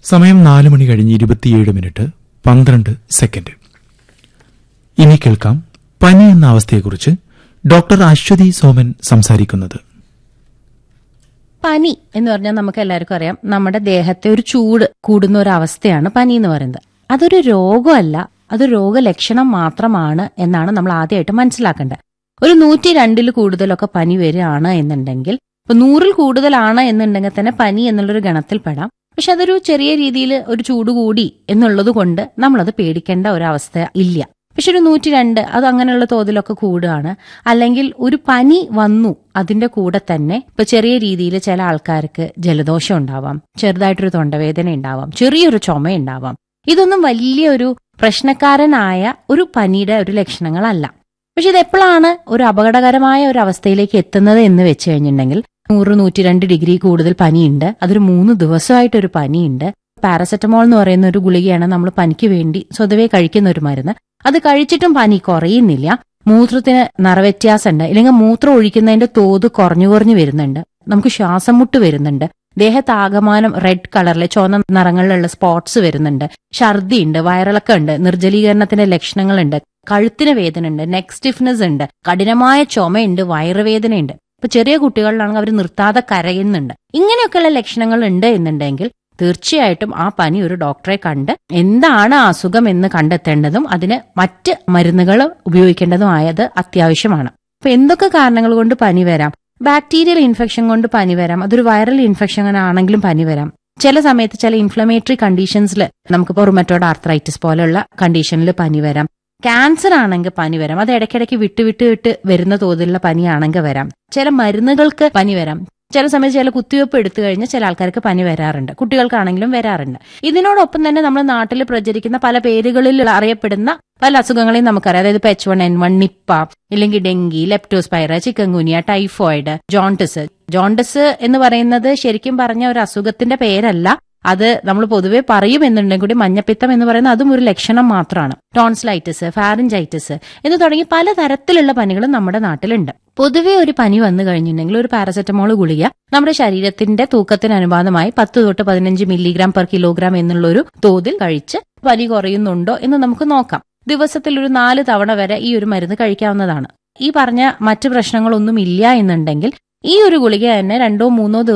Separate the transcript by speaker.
Speaker 1: സമയം നാല് മണി കഴിഞ്ഞ് ഇരുപത്തിയേഴ് മിനിറ്റ് പന്ത്രണ്ട് സെക്കൻഡ് ഇനി കേൾക്കാം പനി എന്ന അവസ്ഥയെക്കുറിച്ച് ഡോക്ടർ അശ്വതി സോമൻ സംസാരിക്കുന്നത്
Speaker 2: പനി എന്ന് പറഞ്ഞാൽ നമുക്ക് എല്ലാവർക്കും അറിയാം നമ്മുടെ ദേഹത്തെ ഒരു ചൂട് കൂടുന്ന ഒരു അവസ്ഥയാണ് പനി എന്ന് പറയുന്നത് അതൊരു രോഗമല്ല അത് രോഗലക്ഷണം മാത്രമാണ് എന്നാണ് നമ്മൾ ആദ്യമായിട്ട് മനസ്സിലാക്കേണ്ടത് ഒരു നൂറ്റി രണ്ടിൽ കൂടുതലൊക്കെ പനി വരികയാണ് എന്നുണ്ടെങ്കിൽ ഇപ്പൊ നൂറിൽ കൂടുതലാണ് എന്നുണ്ടെങ്കിൽ തന്നെ പനി എന്നുള്ളൊരു ഗണത്തിൽ പെടാം പക്ഷെ അതൊരു ചെറിയ രീതിയിൽ ഒരു ചൂട് കൂടി എന്നുള്ളത് കൊണ്ട് നമ്മളത് പേടിക്കേണ്ട ഒരവസ്ഥ ഇല്ല പക്ഷെ ഒരു നൂറ്റി രണ്ട് അത് അങ്ങനെയുള്ള തോതിലൊക്കെ കൂടുകയാണ് അല്ലെങ്കിൽ ഒരു പനി വന്നു അതിന്റെ കൂടെ തന്നെ ഇപ്പൊ ചെറിയ രീതിയിൽ ചില ആൾക്കാർക്ക് ജലദോഷം ഉണ്ടാവാം ചെറുതായിട്ടൊരു തൊണ്ടവേദന ഉണ്ടാവാം ചെറിയൊരു ചുമ ഉണ്ടാവാം ഇതൊന്നും വലിയൊരു പ്രശ്നക്കാരനായ ഒരു പനിയുടെ ഒരു ലക്ഷണങ്ങളല്ല പക്ഷെ ഇത് എപ്പോഴാണ് ഒരു അപകടകരമായ ഒരു അവസ്ഥയിലേക്ക് എത്തുന്നത് എന്ന് വെച്ച് കഴിഞ്ഞിട്ടുണ്ടെങ്കിൽ നൂറ് നൂറ്റി രണ്ട് ഡിഗ്രി കൂടുതൽ പനിയുണ്ട് അതൊരു മൂന്ന് ദിവസമായിട്ട് ഒരു പനിയുണ്ട് പാരസെറ്റമോൾ എന്ന് പറയുന്ന ഒരു ഗുളികയാണ് നമ്മൾ പനിക്ക് വേണ്ടി സ്വതവേ കഴിക്കുന്ന ഒരു മരുന്ന് അത് കഴിച്ചിട്ടും പനി കുറയുന്നില്ല മൂത്രത്തിന് നിറവ്യത്യാസമുണ്ട് ഇല്ലെങ്കിൽ മൂത്രം ഒഴിക്കുന്നതിന്റെ തോത് കുറഞ്ഞു കുറഞ്ഞു വരുന്നുണ്ട് നമുക്ക് ശ്വാസം മുട്ട് വരുന്നുണ്ട് ദേഹത്താകമാനം റെഡ് കളറിലെ ചുവന്ന നിറങ്ങളിലുള്ള സ്പോട്സ് വരുന്നുണ്ട് ഛർദിയുണ്ട് വയറിളക്കമുണ്ട് നിർജ്ജലീകരണത്തിന്റെ ലക്ഷണങ്ങളുണ്ട് കഴുത്തിന് വേദന ഉണ്ട് നെക്ക് സ്റ്റിഫ്നെസ് ഉണ്ട് കഠിനമായ ചുമയുണ്ട് വയറുവേദനയുണ്ട് ഇപ്പൊ ചെറിയ കുട്ടികളിലാണെങ്കിൽ അവർ നിർത്താതെ കരയുന്നുണ്ട് ഇങ്ങനെയൊക്കെയുള്ള ലക്ഷണങ്ങൾ ഉണ്ട് എന്നുണ്ടെങ്കിൽ തീർച്ചയായിട്ടും ആ പനി ഒരു ഡോക്ടറെ കണ്ട് എന്താണ് അസുഖം എന്ന് കണ്ടെത്തേണ്ടതും അതിന് മറ്റ് മരുന്നുകൾ ഉപയോഗിക്കേണ്ടതുമായത് അത്യാവശ്യമാണ് അപ്പൊ എന്തൊക്കെ കാരണങ്ങൾ കൊണ്ട് പനി വരാം ബാക്ടീരിയൽ ഇൻഫെക്ഷൻ കൊണ്ട് പനി വരാം അതൊരു വൈറൽ ഇൻഫെക്ഷൻ ആണെങ്കിലും പനി വരാം ചില സമയത്ത് ചില ഇൻഫ്ലമേറ്ററി കണ്ടീഷൻസിൽ നമുക്കിപ്പോൾ റുമറ്റോഡ് ആർത്രൈറ്റിസ് പോലെയുള്ള കണ്ടീഷനിൽ പനി വരാം ക്യാൻസർ ആണെങ്കിൽ പനി വരാം അത് ഇടയ്ക്കിടയ്ക്ക് വിട്ട് വിട്ട് വിട്ട് വരുന്ന തോതിലുള്ള പനിയാണെങ്കിൽ വരാം ചില മരുന്നുകൾക്ക് പനി വരാം ചില സമയത്ത് ചില കുത്തിവയ്പ്പ് എടുത്തു കഴിഞ്ഞാൽ ചില ആൾക്കാർക്ക് പനി വരാറുണ്ട് കുട്ടികൾക്കാണെങ്കിലും വരാറുണ്ട് ഇതിനോടൊപ്പം തന്നെ നമ്മുടെ നാട്ടിൽ പ്രചരിക്കുന്ന പല പേരുകളിൽ അറിയപ്പെടുന്ന പല അസുഖങ്ങളെയും നമുക്കറിയാം അതായത് ഇപ്പൊ H one N one Nipah ഇല്ലെങ്കിൽ dengue leptospira chikungunya typhoid jaundice jaundice എന്ന് പറയുന്നത് ശരിക്കും പറഞ്ഞ ഒരു അസുഖത്തിന്റെ പേരല്ല അത് നമ്മൾ പൊതുവെ പറയും എന്നുണ്ടെങ്കിൽ കൂടി മഞ്ഞപ്പിത്തം എന്ന് പറയുന്നത് അതും ഒരു ലക്ഷണം മാത്രമാണ് ടോൺസ്ലൈറ്റിസ് ഫാരഞ്ചൈറ്റിസ് എന്ന് തുടങ്ങി പലതരത്തിലുള്ള പനികളും നമ്മുടെ നാട്ടിലുണ്ട് പൊതുവെ ഒരു പനി വന്നു കഴിഞ്ഞിട്ടുണ്ടെങ്കിൽ ഒരു പാരസെറ്റമോൾ ഗുളിക നമ്മുടെ ശരീരത്തിന്റെ തൂക്കത്തിന് അനുപാതമായി പത്ത് തൊട്ട് പതിനഞ്ച് മില്ലിഗ്രാം പെർ കിലോഗ്രാം എന്നുള്ള ഒരു തോതിൽ കഴിച്ച് പനി കുറയുന്നുണ്ടോ എന്ന് നമുക്ക് നോക്കാം ദിവസത്തിൽ ഒരു നാല് തവണ വരെ ഈ ഒരു മരുന്ന് കഴിക്കാവുന്നതാണ് ഈ പറഞ്ഞ മറ്റു പ്രശ്നങ്ങളൊന്നും ഇല്ല എന്നുണ്ടെങ്കിൽ ഈ ഒരു ഗുളിക തന്നെ രണ്ടോ മൂന്നോ ദിവസം